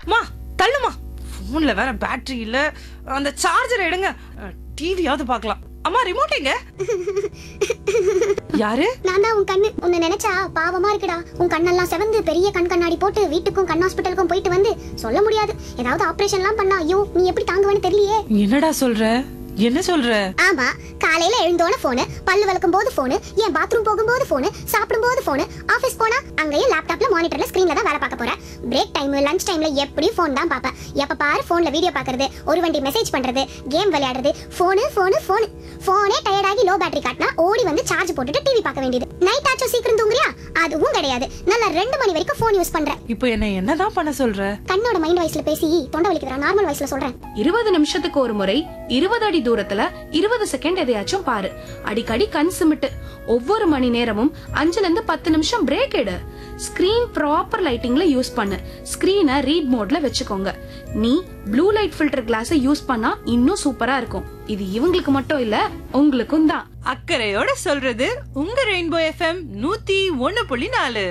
மா தள்ளுமா போன்ல வேற பேட்டரி இல்ல அந்த சார்ஜர் எடுங்க டிவியாவது பார்க்கலாம் அம்மா ரிமோட் எங்க யாரு நான் தான் உன் கண்ணு உன்னை நினைச்சா பாவமா இருக்குடா உன் கண்ணெல்லாம் செவந்து பெரிய கண் கண்ணாடி போட்டு வீட்டுக்கும் கண் ஹாஸ்பிட்டலுக்கும் போயிட்டு வந்து சொல்ல முடியாது ஏதாவது ஆபரேஷன்லாம் பண்ணா ஐயோ நீ எப்படி தாங்குவேன்னு தெரியலையே என்னடா சொல்ற என்ன சொல்ற ஆமா காலையில எழுந்தோன போனு பல்லு விளக்கும் போது போனு என் பாத்ரூம் போகும்போது போனு சாப்பிடும் போது போனு ஆபீஸ் போனா அங்கேயும் லேப்டாப்ல மானிட்டர்ல ஸ்கிரீன்ல தான் வேலை பார்க்க போறேன் பிரேக் டைம் லஞ்ச் டைம்ல எப்படியும் ஃபோன் தான் பார்ப்பேன் எப்ப பாரு போன்ல வீடியோ பார்க்கறது ஒரு வண்டி மெசேஜ் பண்றது கேம் விளையாடுறது போனு போனு போனு போனே டயர்டாகி லோ பேட்டரி காட்டினா ஓடி வந்து சார்ஜ் போட்டுட்டு டிவி பார்க்க வேண்டியது நைட் ஆச்சும் சீக்கிரம் தூங்குறியா அதுவும் கிடையாது நல்லா ரெண்டு மணி வரைக்கும் ஃபோன் யூஸ் பண்றேன் இப்போ என்ன என்னதான் பண்ண சொல்ற கண்ணோட மைண்ட் வாய்ஸ்ல பேசி தொண்டை வலிக்குதுடா நார்மல் வாய்ஸ்ல சொல்றேன் இருபது நிமிஷத்துக்கு ஒரு முறை இருபது அடி தூரத்துல இருபது செகண்ட் எதையாச்சும் பாரு அடிக்கடி கண் சிமிட்டு ஒவ்வொரு மணி நேரமும் அஞ்சுல இருந்து பத்து நிமிஷம் பிரேக் எடு ஸ்கிரீன் ப்ராப்பர் லைட்டிங்ல யூஸ் பண்ணு ஸ்கிரீனை ரீட் மோட்ல வச்சுக்கோங்க நீ blue light filter glass use பண்ணா இன்னும் சூப்பரா இருக்கும் இது இவங்களுக்கு மட்டும் இல்ல உங்களுக்கும் தான் அக்கறையோட சொல்றது உங்க ரெயின்போ எஃப்எம் நூத்தி ஒண்ணு புள்ளி நாலு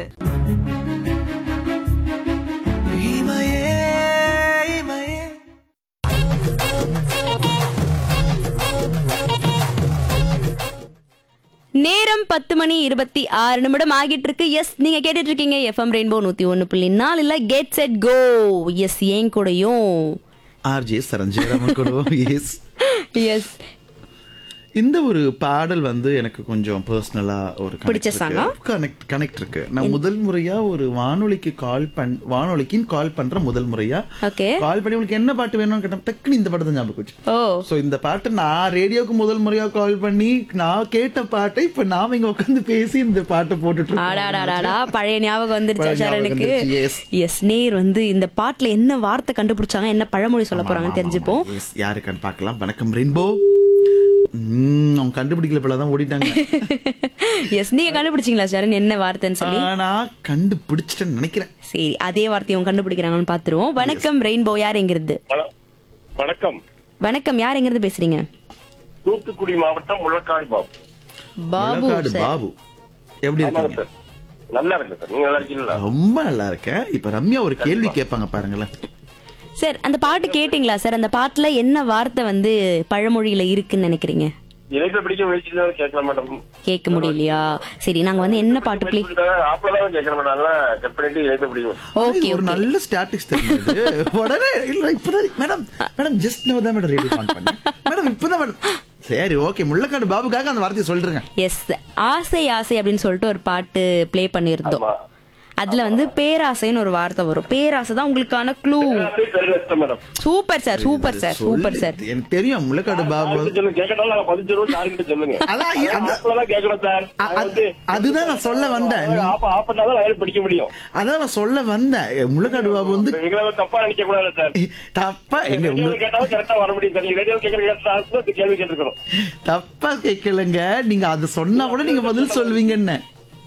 நேரம் பத்து மணி இருபத்தி ஆறு நிமிடம் ஆகிட்டு இருக்கு எஸ் நீங்க கேட்டுட்டு இருக்கீங்க எஃப்எம் ரெயின்போ நூத்தி ஒன்னு புள்ளி நாலுல கெட் செட் கோ எஸ் ஏன் கூடயும் ஆர்ஜே சரஞ்சயராமன் கூட எஸ் எஸ் இந்த ஒரு பாடல் வந்து எனக்கு கொஞ்சம் பர்சனலா ஒரு பிடிச்ச song ஆ? கனெக்ட் கனெக்ட் இருக்கு நான் முதல் முறையா ஒரு வானொலிக்கு கால் பண் வானொலிக்கு கால் பண்ற முதல் முறையா ஓகே கால் பண்ணி உங்களுக்கு என்ன பாட்டு வேணும்னு கேட்டேன் டக்குனு இந்த பாட்டு தான் ஞாபகம் வச்சு ஓ சோ இந்த பாட்டு நான் ரேடியோக்கு முதல் முறையா கால் பண்ணி நான் கேட்ட பாட்டை இப்ப நாம இங்க உட்காந்து பேசி இந்த பாட்டை போட்டுட்டு இருக்கோம். ஆடாடாடாடா பழைய ஞாபகம் வந்துருச்சா பழைய ஞாபகம் சரணுக்கு வந்துருச்சு, yes. எஸ் நேர் வந்து இந்த பாட்டுல என்ன வார்த்தை கண்டுபிடிச்சாங்க என்ன பழமொழி சொல்ல போறாங்கன்னு தெரிஞ்சுப்போம் Yes, யாருக்கான்னு பார்க்கலாம் வணக்கம் ரெயின்போ ம், அவங்க கண்டுபிடிக்கல போல தான் ஓடிட்டாங்க எஸ் நீங்க கண்டுபிடிச்சீங்களா சரண் என்ன வார்த்தைன்னு சொல்லி ஆ, நான் கண்டுபிடிச்சிட்டேன்னு நினைக்கிறேன் சரி அதே வார்த்தையை அவங்க கண்டுபிடிக்கிறாங்கன்னு பாத்துருவோம் வணக்கம் ரெயின்போ யார் எங்கிருந்து வண- வணக்கம் வணக்கம் யார் எங்கிருந்து பேசுறீங்க தூத்துக்குடி மாவட்டம் முழக்காடு பாபு பாபு முழக்காடு சார் பாபு எப்படி ஆமாங்க இருக்கீங்க சார் நல்லா இருக்கு சார் நீங்க நல்லா இருக்கீங்களா ரொம்ப நல்லா இருக்கேன் இப்ப ரம்யா ஒரு கேள்வி கேட்பாங்க பாருங்களேன் சார் அந்த பாட்டு கேட்டிங்களா சார் அந்த பாட்டுல என்ன வார்த்தை வந்து பழமொழியில இருக்குன்னு நினைக்கிறீங்க இணைப்பை பிடிக்க முயற்சி தான் கேட்கல மேடம் கேட்க முடியலையா சரி நாங்க வந்து என்ன பாட்டு ப்ளே ஆப்பிளதான் கேட்கற மேடம் அதெல்லாம் கட் பண்ணிட்டு இணைப்பை பிடிக்கும் ஓகே இது ஒரு நல்ல ஸ்டாட்டிக்ஸ் தெரியுது உடனே இல்ல இப்பதான் மேடம் மேடம் ஜஸ்ட் நோ தான் மேடம் ரேடியோ ஆன் பண்ணேன் மேடம் இப்பதான் மேடம் சரி ஓகே முள்ளக்காடு பாபுக்காக அந்த வார்த்தையை சொல்றேங்க எஸ் ஆசை ஆசை அப்படின்னு சொல்லிட்டு ஒரு பாட்டு ப்ளே பண்ணியிருந்தோம் ஆமா. அதுல வந்து பேராசைன்னு ஒரு வார்த்தை வரும் பேராசை தான் உங்களுக்கான க்ளூ அப்படியே பெருநஷ்டம் madam super sir super sir super sir சொல்லு. எனக்கு தெரியும் முள்ளக்காடு பாபு யார்கிட்ட சொல்லுங்க கேட்கணும் நாங்க பதிச்சிருவோம் யாருக்கிட்ட சொல்லுங்க அதான் இ- அந்த- ஆப்பிளதான் கேட்கணும் சார் அ- அது- அதுதான் நான் சொல்ல வந்தேன் நீ- ஆப்ப ஆப்பட்டாதான் வயல் படிக்க முடியும் அதான் நான் சொல்ல வந்தேன் எ, முள்ளக்காடு பாபு வந்து எங்களை தப்பா நினைக்க கூடாது சார் தப்பா எங்க ரேடியோ உங்க- கேட்டாலும் கரெக்டா வர முடியும் சார் ரேடியோ கேட்கற கேள்வி கேட்டிருக்கணும் தப்பா கேட்கலங்க நீங்க அது சொன்னா கூட நீங்க பதில் சொல்லுவீங்கன்னு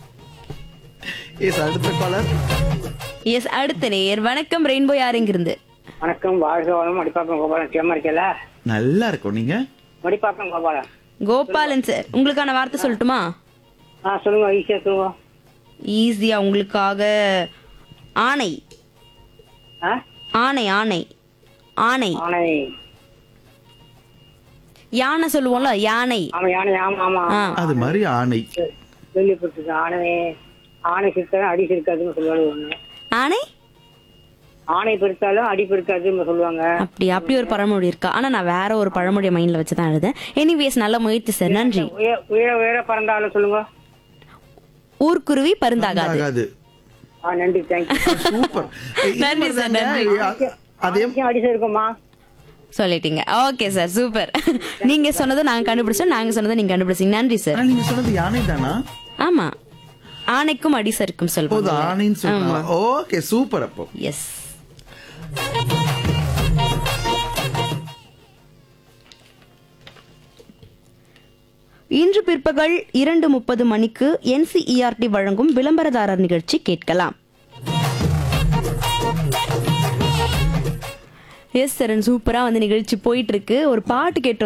எஸ் அடுத்த காலர் எஸ் அடுத்த நேர் வணக்கம் ரெயின்போ யார் எங்கிருந்து வணக்கம் வாழ்க வளம் மடிப்பாக்கம் கோபாலன் சேமா இருக்கல நல்லா இருக்கும் நீங்க மடிப்பாக்கம் கோபாலன் கோபாலன் சார் உங்களுக்கான வார்த்தை சொல்லட்டுமா ஆ சொல்லுங்க ஈஸியா சொல்லுங்க ஈஸியா உங்களுக்காக ஆணை ஆ ஆணை ஆணை ஆணை ஆனை யானை சொல்லுவோம்ல யானை ஆமா யானை ஆமா ஆமா ஆ. அது மாதிரி ஆணை கேள்விப்பட்டிருக்கேன் ஆனை ஆனை சிறுத்தாலும் அடி சிறுக்காதுன்னு சொல்லுவாங்க ஒண்ணு ஆணை ஆனை பெருத்தாலும் அடி பெருக்காதுன்னு சொல்லுவாங்க அப்படி அப்படி ஒரு பழமொழி இருக்கா ஆனா நான் வேற ஒரு பழமொழியை மைண்ட்ல வச்சு தான் எழுதேன் எனிவேஸ் நல்ல முயற்சி சார் நன்றி உயர உயர உயர பறந்தாலும் சொல்லுங்க ஊர்க்குருவி பருந்தாகாது ஆகாது ஆ நன்றி தேங்க்யூ சூப்பர் நன்றி சார், நன்றி. அதே அடி இருக்குமா சொல்லிட்டீங்க ஓகே சார் சூப்பர் நீங்க சொன்னதை நாங்க கண்டுபிடிச்சோம் நாங்க சொன்னதை நீங்க கண்டுபிடிச்சீங்க நன்றி சார் ஆனா நீங்க சொன்னது யானை தானா ஆமா ஆணைக்கும் அடிசருக்கும் போது சொல்லுவாங்க ஆணைன்னு சொல்லுங்க ஓகே சூப்பர் அப்போ எஸ் இன்று பிற்பகல் இரண்டு முப்பது மணிக்கு என்சிஇஆர்டி வழங்கும் விளம்பரதாரர் நிகழ்ச்சி கேட்கலாம் எஸ் சரண் சூப்பரா வந்து நிகழ்ச்சி போயிட்டு இருக்கு ஒரு பாட்டு கேட்டோம்